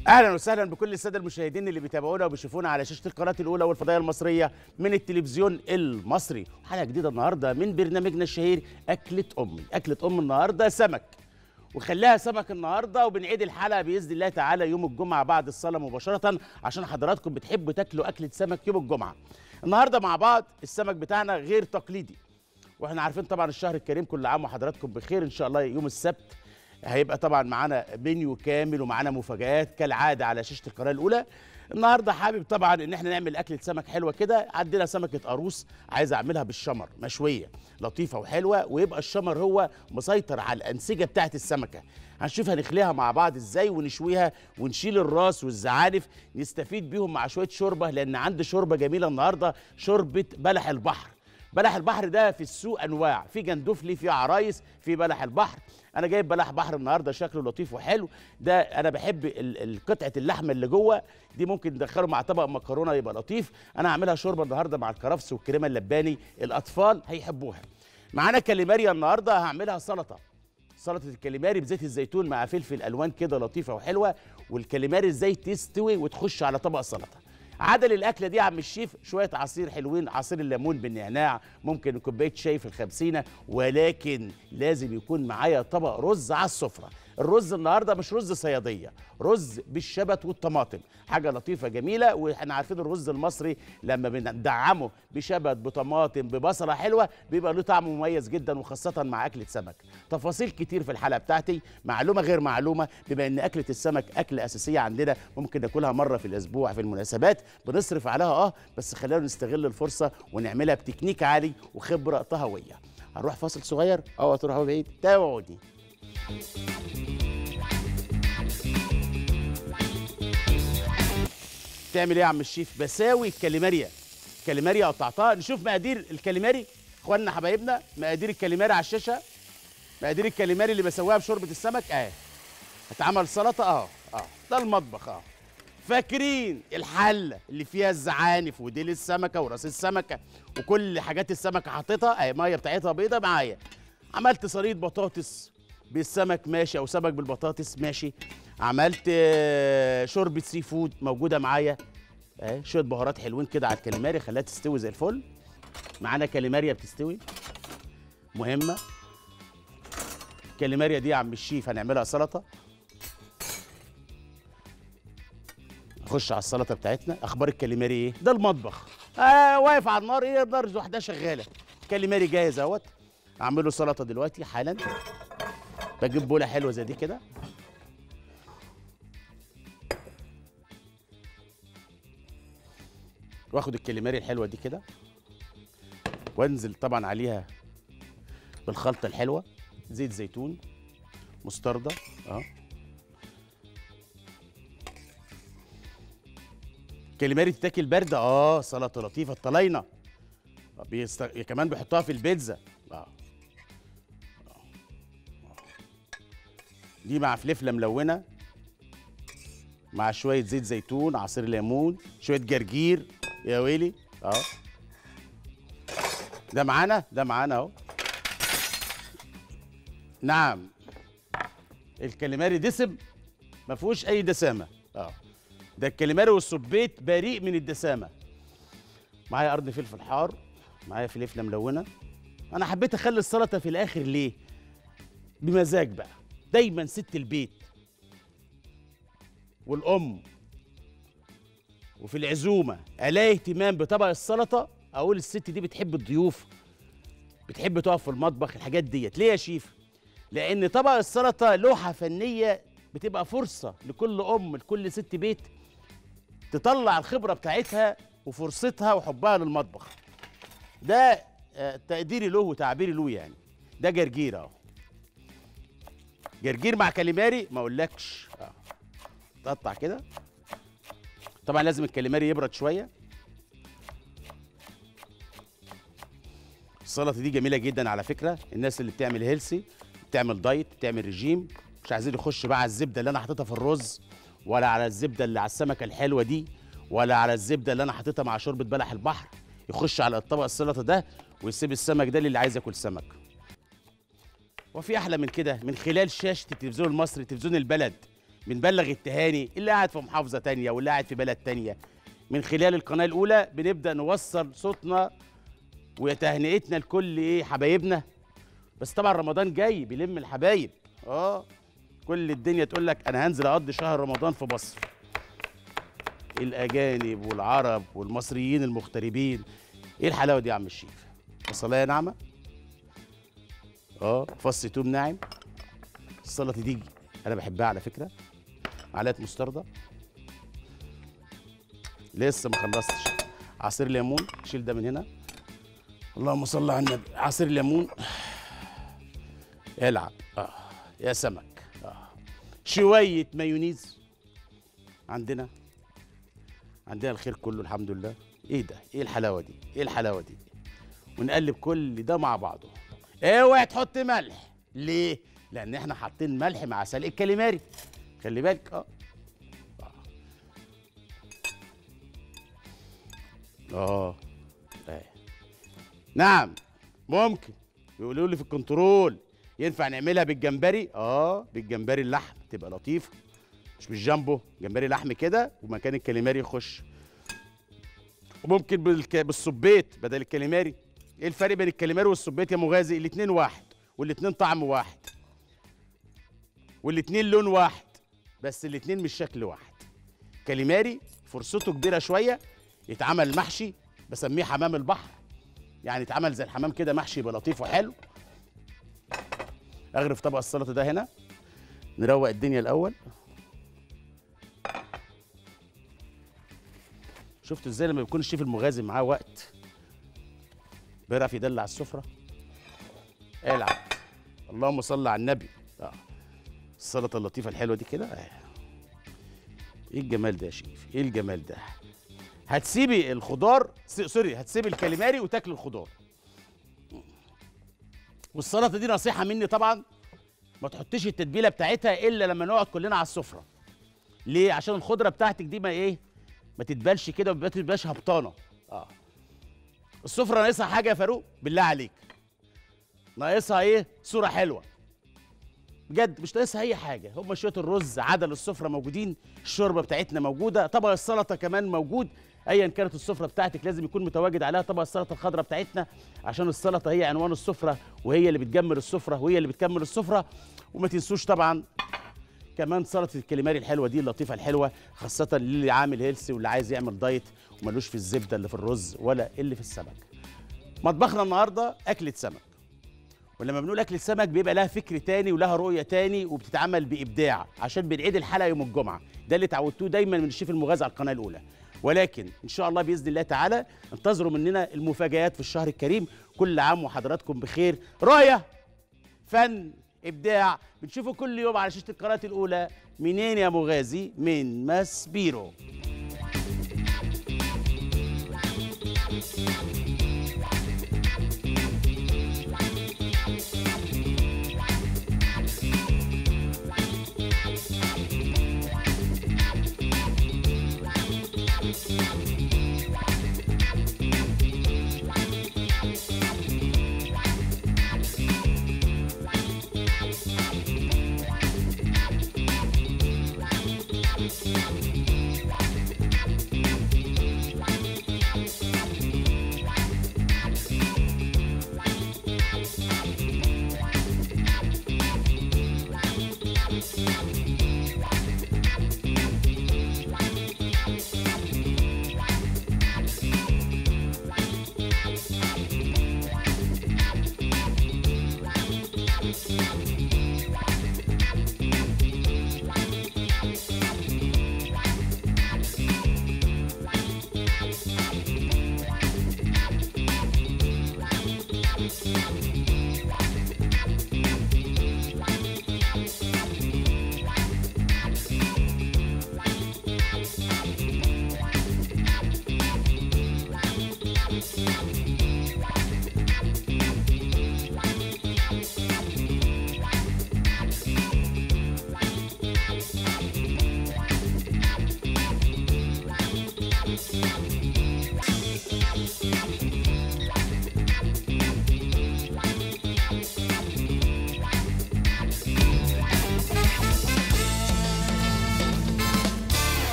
اهلا وسهلا بكل الساده المشاهدين اللي بيتابعونا وبيشوفونا على شاشه القناه الاولى والفضائيه المصريه من التلفزيون المصري حلقه جديده النهارده من برنامجنا الشهير اكله امي اكله ام النهارده سمك وخليها سمك النهارده وبنعيد الحلقه باذن الله تعالى يوم الجمعه بعد الصلاه مباشره عشان حضراتكم بتحبوا تاكلوا اكله سمك يوم الجمعه النهارده مع بعض السمك بتاعنا غير تقليدي واحنا عارفين طبعا الشهر الكريم كل عام وحضراتكم بخير ان شاء الله يوم السبت هيبقى طبعا معانا منيو كامل ومعانا مفاجآت كالعاده على شاشه القناه الاولى النهارده حابب طبعا ان احنا نعمل اكله سمك حلوه كده عندنا سمكه قاروص عايز اعملها بالشمر مشويه لطيفه وحلوه ويبقى الشمر هو مسيطر على الانسجه بتاعه السمكه هنشوف هنخليها مع بعض ازاي ونشويها ونشيل الراس والزعانف نستفيد بيهم مع شويه شوربه لان عندي شوربه جميله النهارده شوربه بلح البحر بلح البحر ده في السوق انواع في جندفلي في عرايس في بلح البحر انا جايب بلح بحر النهارده شكله لطيف وحلو ده انا بحب ال- ال- قطعه اللحمه اللي جوه دي ممكن ندخله مع طبق مكرونه يبقى لطيف انا هعملها شوربه النهارده مع الكرفس والكريمه اللباني الاطفال هيحبوها معانا كاليماريا النهارده هعملها سلطه سلطه الكاليماري بزيت الزيتون مع فلفل الوان كده لطيفه وحلوه والكاليماري ازاي تستوي وتخش على طبق سلطه عدل الاكله دي يا عم الشيف شويه عصير حلوين عصير الليمون بالنعناع ممكن كوبايه شاي في الخمسينه ولكن لازم يكون معايا طبق رز على السفره الرز النهارده مش رز صياديه رز بالشبت والطماطم حاجه لطيفه جميله واحنا عارفين الرز المصري لما بندعمه بشبت بطماطم ببصله حلوه بيبقى له طعم مميز جدا وخاصه مع اكله سمك تفاصيل كتير في الحلقه بتاعتي معلومه غير معلومه بما ان اكله السمك اكله اساسيه عندنا ممكن ناكلها مره في الاسبوع في المناسبات بنصرف عليها اه بس خلينا نستغل الفرصه ونعملها بتكنيك عالي وخبره طهويه هنروح فاصل صغير اوعى تروحوا بعيد تابعوني تعمل ايه يا عم الشيف بساوي الكاليماريا الكاليماريا قطعتها نشوف مقادير الكاليماري اخواننا حبايبنا مقادير الكاليماري على الشاشه مقادير الكاليماري اللي بسويها بشوربه السمك اهي هتعمل سلطه اه اه ده المطبخ اه فاكرين الحله اللي فيها الزعانف وديل السمكه وراس السمكه وكل حاجات السمكه حاططها اهي ميه بتاعتها بيضه معايا عملت صينيه بطاطس بالسمك ماشي او سمك بالبطاطس ماشي عملت آه، شوربه سي فود موجوده معايا اهي شويه بهارات حلوين كده على الكاليماري خليها تستوي زي الفل معانا كاليماريا بتستوي مهمه الكاليماريا دي يا عم الشيف هنعملها سلطه نخش على السلطه بتاعتنا اخبار الكاليماري ايه ده المطبخ آه واقف على النار ايه النار واحده شغاله كاليماري جاهز اهوت اعمل له سلطه دلوقتي حالا بجيب بوله حلوه زي دي كده واخد الكاليماري الحلوه دي كده وانزل طبعا عليها بالخلطه الحلوه زيت زيتون مستردة اه كاليماري تتاكل بارده اه سلطه لطيفه الطلاينه آه، بيست... كمان بيحطوها في البيتزا اه آه. آه. دي مع فلفله ملونه مع شويه زيت زيتون عصير ليمون شويه جرجير يا ويلي اه ده معانا ده معانا اهو نعم الكاليماري دسم ما فيهوش اي دسامه اه ده الكاليماري والسبيت بريء من الدسامه معايا قرن فلفل حار معايا فلفله ملونه انا حبيت اخلي السلطه في الاخر ليه بمزاج بقى دايما ست البيت والام وفي العزومه الاقي اهتمام بطبق السلطه اقول الست دي بتحب الضيوف بتحب تقف في المطبخ الحاجات ديت ليه يا شيف لان طبق السلطه لوحه فنيه بتبقى فرصه لكل ام لكل ست بيت تطلع الخبره بتاعتها وفرصتها وحبها للمطبخ ده آه، تقديري له وتعبيري له يعني ده جرجير اهو جرجير مع كاليماري ما اقولكش اه تقطع كده طبعا لازم الكاليماري يبرد شويه السلطه دي جميله جدا على فكره الناس اللي بتعمل هيلسي بتعمل دايت بتعمل رجيم مش عايزين يخش بقى على الزبده اللي انا حاططها في الرز ولا على الزبده اللي على السمكه الحلوه دي ولا على الزبده اللي انا حاططها مع شوربه بلح البحر يخش على الطبق السلطه ده ويسيب السمك ده للي عايز ياكل سمك وفي احلى من كده من خلال شاشه التلفزيون المصري تلفزيون البلد بنبلغ التهاني اللي قاعد في محافظه تانية واللي قاعد في بلد تانية من خلال القناه الاولى بنبدا نوصل صوتنا وتهنئتنا لكل ايه حبايبنا بس طبعا رمضان جاي بيلم الحبايب اه كل الدنيا تقول لك انا هنزل اقضي شهر رمضان في مصر الاجانب والعرب والمصريين المغتربين ايه الحلاوه دي يا عم الشيف بصلايه ناعمه اه فص توم ناعم السلطه دي انا بحبها على فكره معلقه مستردة لسه ما خلصتش عصير ليمون شيل ده من هنا اللهم صل على النبي عصير ليمون العب اه يا سمك اه شويه مايونيز عندنا عندنا الخير كله الحمد لله ايه ده ايه الحلاوه دي ايه الحلاوه دي ونقلب كل ده مع بعضه اوعي تحط ملح ليه لان احنا حاطين ملح مع سلق الكاليماري خلي بالك اه اه اه نعم ممكن يقولوا لي في الكنترول ينفع نعملها بالجمبري اه بالجمبري اللحم تبقى لطيفه مش بالجامبو جمبري لحم كده ومكان الكاليماري يخش وممكن بالك... بالصبيت بدل الكاليماري ايه الفرق بين الكاليماري والصبيت يا مغازي الاتنين واحد والاتنين طعم واحد والاتنين لون واحد بس الاتنين مش شكل واحد كاليماري فرصته كبيره شويه يتعمل محشي بسميه حمام البحر يعني يتعمل زي الحمام كده محشي يبقى لطيف وحلو اغرف طبق السلطه ده هنا نروق الدنيا الاول شفتوا ازاي لما بيكون الشيف المغازي معاه وقت بيعرف يدلع السفره العب اللهم صل على النبي آه. السلطه اللطيفه الحلوه دي كده آه. ايه الجمال ده يا شيف ايه الجمال ده هتسيبي الخضار س- سوري هتسيبي الكاليماري وتاكلي الخضار والسلطه دي نصيحه مني طبعا ما تحطيش التتبيله بتاعتها الا لما نقعد كلنا على السفره ليه عشان الخضره بتاعتك دي ما ايه ما تتبلش كده وما تبقاش هبطانه اه السفره ناقصها حاجه يا فاروق بالله عليك ناقصها ايه صوره حلوه بجد مش ناقصها اي حاجه هم شويه الرز عدل السفره موجودين الشوربه بتاعتنا موجوده طبق السلطه كمان موجود ايا كانت السفره بتاعتك لازم يكون متواجد عليها طبق السلطه الخضراء بتاعتنا عشان السلطه هي عنوان السفره وهي اللي بتجمل السفره وهي اللي بتكمل السفره وما تنسوش طبعا كمان سلطه الكاليماري الحلوه دي اللطيفه الحلوه خاصه للي عامل هيلسي واللي عايز يعمل دايت وملوش في الزبده اللي في الرز ولا اللي في السمك مطبخنا النهارده اكله سمك ولما بنقول اكل السمك بيبقى لها فكر تاني ولها رؤيه تاني وبتتعمل بابداع عشان بنعيد الحلقه يوم الجمعه ده اللي اتعودتوه دايما من الشيف المغازي على القناه الاولى ولكن ان شاء الله باذن الله تعالى انتظروا مننا المفاجآت في الشهر الكريم كل عام وحضراتكم بخير رؤيه فن ابداع بنشوفه كل يوم على شاشه القناه الاولى منين يا مغازي من ماس بيرو